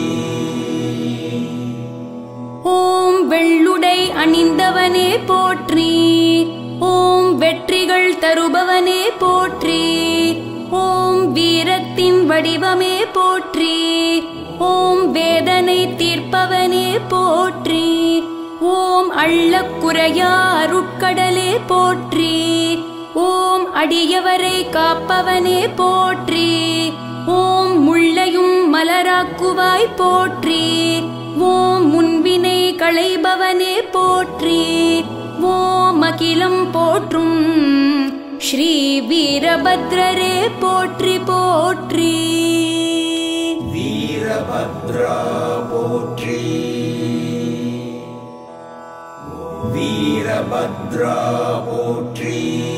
ஓம் வெள்ளுடை அணிந்தவனே போற்றி ஓம் வெற்றிகள் தருபவனே போற்றி ஓம் வீரத்தின் வடிவமே போற்றி ஓம் வேதனை தீர்ப்பவனே போற்றி ஓம் அள்ளக்குறையா அருட்கடலே போற்றி ஓம் அடியவரை காப்பவனே போற்றி ஓம் முள்ளையும் மலராக்குவாய் போற்றி ஓம் முன்வினை களைபவனே போற்றி ஓம் அகிலம் போற்றும் ஸ்ரீ வீரபத்ரரே போற்றி போற்றி வீரபத்ரா போற்றி வீரபத்ரா போற்றி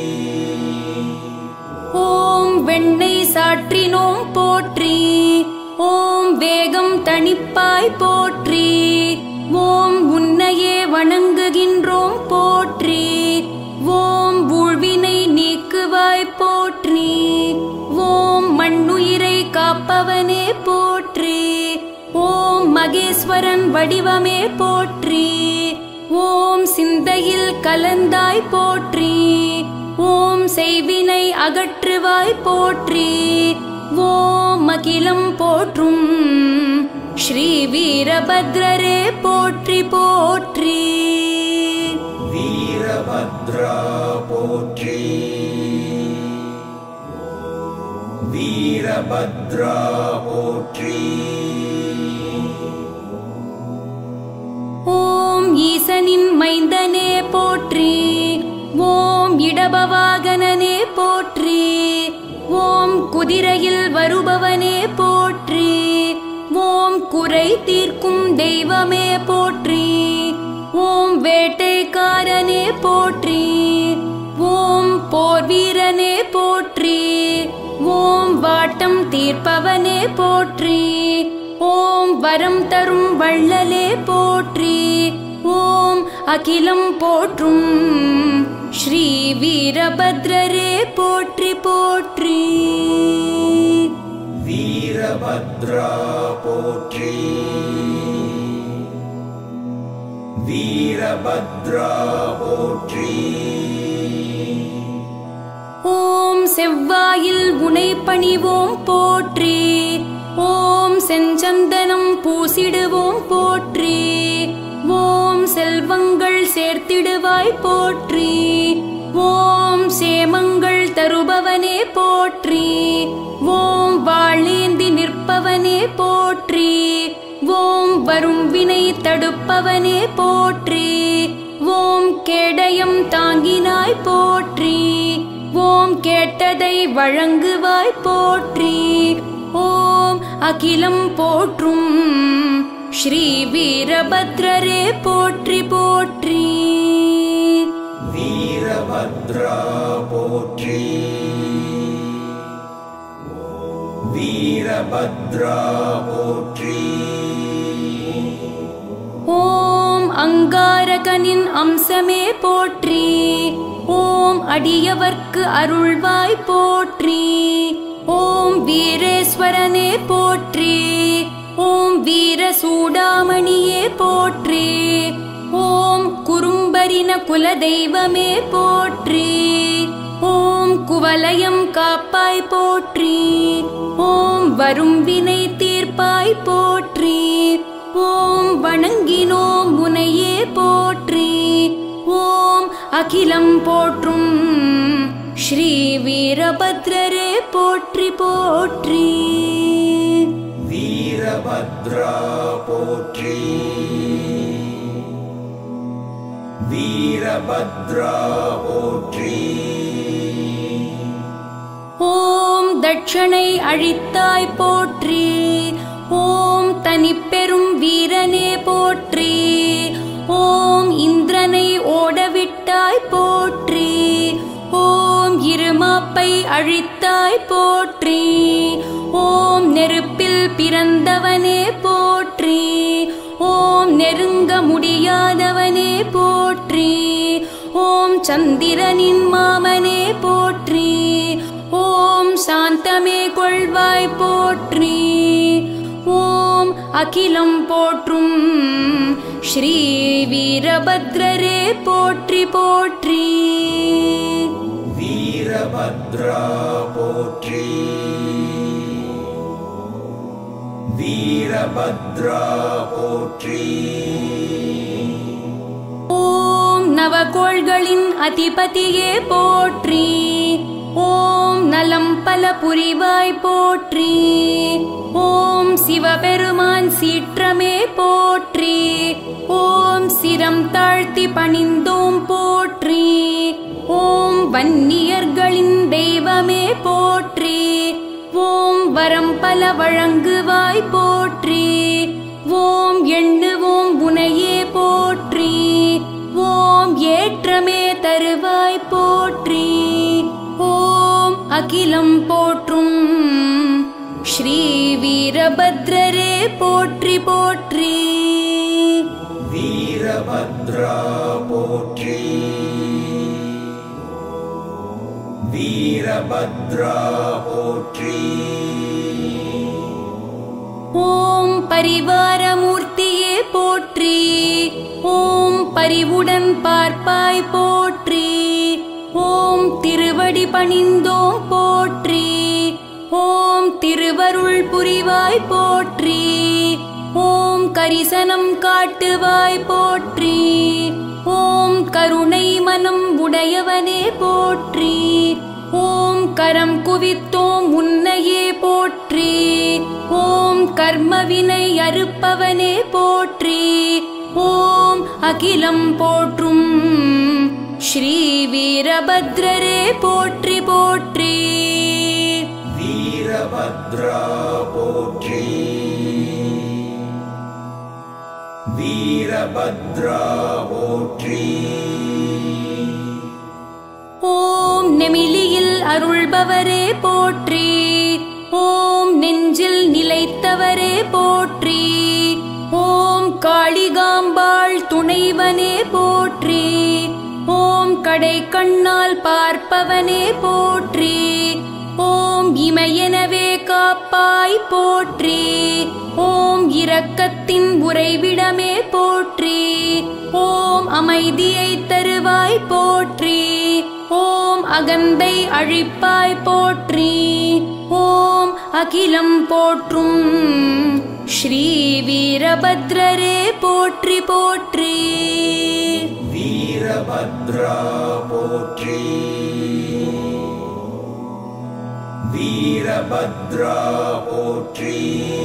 ஓம் வெண்ணெய் சாற்றினோம் போற்றி ஓம் வேகம் தணிப்பாய் போற்றி ஓம் உன்னையே வணங்குகின்றோம் போற்றி ஓம் ஊழ்வினை நீக்குவாய் போற்றி ஓம் மண்ணுயிரை காப்பவனே போற்றி ஓம் மகேஸ்வரன் வடிவமே போற்றி ஓம் சிந்தையில் கலந்தாய் போற்றி ஓம் செய்வினை அகற்றுவாய் போற்றி ஓம் அகிலம் போற்றும் ஸ்ரீ வீரபத்ரரே போற்றி போற்றி வீரபத்ரா போற்றி வீரபத்ரா போற்றி ஓம் ஈசனின் மைந்தனே போற்றி ஓம் இடபவாகனனே போற்றி ஓம் குதிரையில் வருபவனே போற்றி ஓம் குறை தீர்க்கும் தெய்வமே போற்றி ஓம் வேட்டைக்காரனே போற்றி ஓம் போர் வீரனே போற்றி ஓம் வாட்டம் தீர்ப்பவனே போற்றி ஓம் வரம் தரும் வள்ளலே போற்றி ஓம் அகிலம் போற்றும் ஸ்ரீ வீரபத்ரரே போற்றி போற்றி வீரபத்ரா போற்றி வீரபத்ரா போற்றி ஓம் செவ்வாயில் உனை பணிவோம் போற்றி ஓம் செஞ்சந்தனம் பூசிடுவோம் போற்றி ஓம் செல்வங்கள் சேர்த்திடுவாய் போற்றி ஓம் சேமங்கள் தருபவனே போற்றி ஓம் வாழேந்தி நிற்பவனே போற்றி ஓம் வரும் வினை தடுப்பவனே போற்றி ஓம் கேடயம் தாங்கினாய் போற்றி ஓம் கேட்டதை வழங்குவாய் போற்றி ஓம் அகிலம் போற்றும் ஸ்ரீ வீரபத்ரரே போற்றி போற்றி வீரபத்ரா போற்றி வீரபத்ரா போற்றி ஓம் அங்காரகனின் அம்சமே போற்றி ஓம் அடியவர்க்கு அருள்வாய் போற்றி ஓம் வீரேஸ்வரனே போற்றி ஓம் வீர சூடாமணியே போற்றி ஓம் குறும்பரின குலதெய்வமே போற்றி ஓம் குவலயம் காப்பாய் போற்றி ஓம் வரும் வினை தீர்ப்பாய் போற்றி ஓம் வணங்கினோம் முனையே போற்றி ஓம் அகிலம் போற்றும் ஸ்ரீ வீரபத்ரரே போற்றி போற்றி வீரபத்ரா போற்றி வீரபத்ரா போற்றி ஓம் தட்சணை அழித்தாய் போற்றி ஓம் தனிப்பெரும் வீரனே போற்றி ஓம் இந்திரனை ஓடவிட்டாய் போற்றி ஓம் இருமாப்பை அழித்தாய் போற்றி ஓம் நெருப்பில் பிறந்தவனே போற்றி ஓம் நெருங்க முடியாதவனே போற்றி ஓம் சந்திரனின் மாமனே போற்றி ஓம் சாந்தமே கொள்வாய் போற்றி ஓம் அகிலம் போற்றும் ஸ்ரீ வீரபத்ரரே போற்றி போற்றி வீரபத்ரா போற்றி வீரபத்ரா போற்றி ஓம் நவகோள்களின் அதிபதியே போற்றி ஓம் நலம் பல புரிவாய் போற்றி ஓம் சிவபெருமான் சீற்றமே போற்றி ஓம் சிரம் தாழ்த்தி பணிந்தோம் போற்றி ஓம் வன்னியர்களின் தெய்வமே போற்றி ஓம் வரம் பல வழங்குவாய் போற்றி ஓம் எண்ணுவோம் உனையே போற்றி ஓம் ஏற்றமே தருவாய் போற்றி ஓம் அகிலம் போற்றும் ஸ்ரீ வீரபத்ரரே போற்றி போற்றி வீரபத்ரா போற்றி வீரபத்ரா போற்றி ஓம் பரிவாரமூர்த்தியே போற்றி ஓம் பரிவுடன் பார்ப்பாய் போற்றி ஓம் திருவடி பணிந்தோம் போற்றி ஓம் திருவருள் புரிவாய் போற்றி ஓம் கரிசனம் காட்டுவாய் போற்றி ஓம் கருணை மனம் உடையவனே போற்றி ஓம் கரம் குவித்தோம் உன்னையே போற்றி ஓம் கர்மவினை அறுப்பவனே போற்றி ஓம் அகிலம் போற்றும் ஸ்ரீ வீரபத்ரரே போற்றி போற்றி வீரபத்ரா போற்றி வீரபத்ரா போற்றி ஓம் நெமிலியில் அருள்பவரே போற்றி ஓம் நெஞ்சில் நிலைத்தவரே போற்றி ஓம் காளிகாம்பாள் துணைவனே போற்றி ஓம் கடை கண்ணால் பார்ப்பவனே போற்றி ஓம் இமையெனவே காப்பாய் போற்றி ஓம் இரக்கத்தின் உறைவிடமே போற்றி ஓம் அமைதியை தருவாய் போற்றி ஓம் அகந்தை அழிப்பாய் போற்றி ஓம் அகிலம் போற்றும் ஸ்ரீ வீரபத்ரரே போற்றி போற்றி வீரபத்ரா போற்றி வீரபத்ரா போற்றி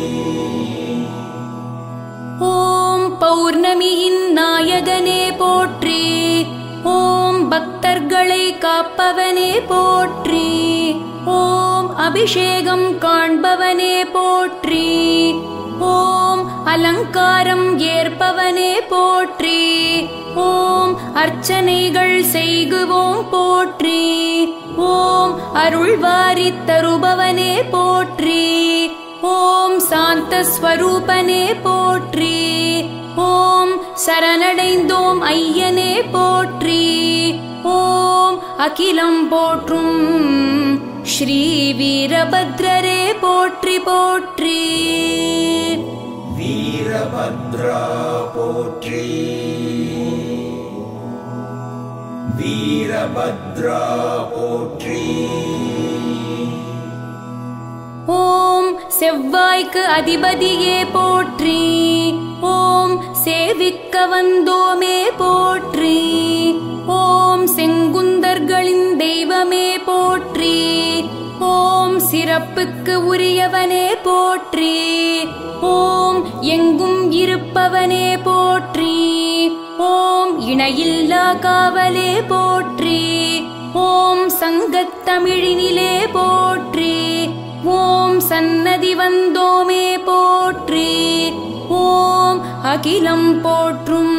ஓம் பௌர்ணமியின் நாயகனே போற்றி ஓம் பக்தர்களை காப்பவனே போற்றி ஓம் அபிஷேகம் காண்பவனே போற்றி ஓம் அலங்காரம் ஏற்பவனே போற்றி ஓம் அர்ச்சனைகள் செய்குவோம் போற்றி ஓம் அருள்வாரித் தருபவனே போற்றி ஓம் சாந்த ஸ்வரூபனே போற்றி ஓம் சரணடைந்தோம் ஐயனே போற்றி ஓம் அகிலம் போற்றும் ஸ்ரீ வீரபத்ரரே போற்றி போற்றி வீரபத்ரா போற்றி வீரபத்ரா போற்றி ஓம் செவ்வாய்க்கு அதிபதியே போற்றி ஓம் சேவிக்க வந்தோமே போற்றி ஓம் செங்குந்தர்களின் தெய்வமே போற்றி ஓம் சிறப்புக்கு உரியவனே போற்றி ஓம் எங்கும் இருப்பவனே போற்றி ஓம் இணையில்லா காவலே போற்றி ஓம் சங்கத்தமிழினிலே போற்றி ஓம் சன்னதி வந்தோமே போற்றி ஓம் அகிலம் போற்றும்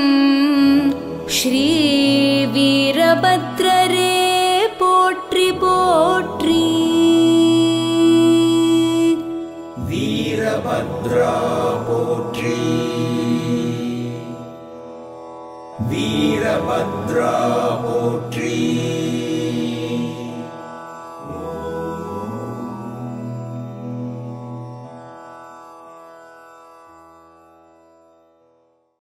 ஸ்ரீ வீரபத்ரரே போற்றி போற்றி வீரபத்ரா போற்றி வீரபத்ரா போற்றி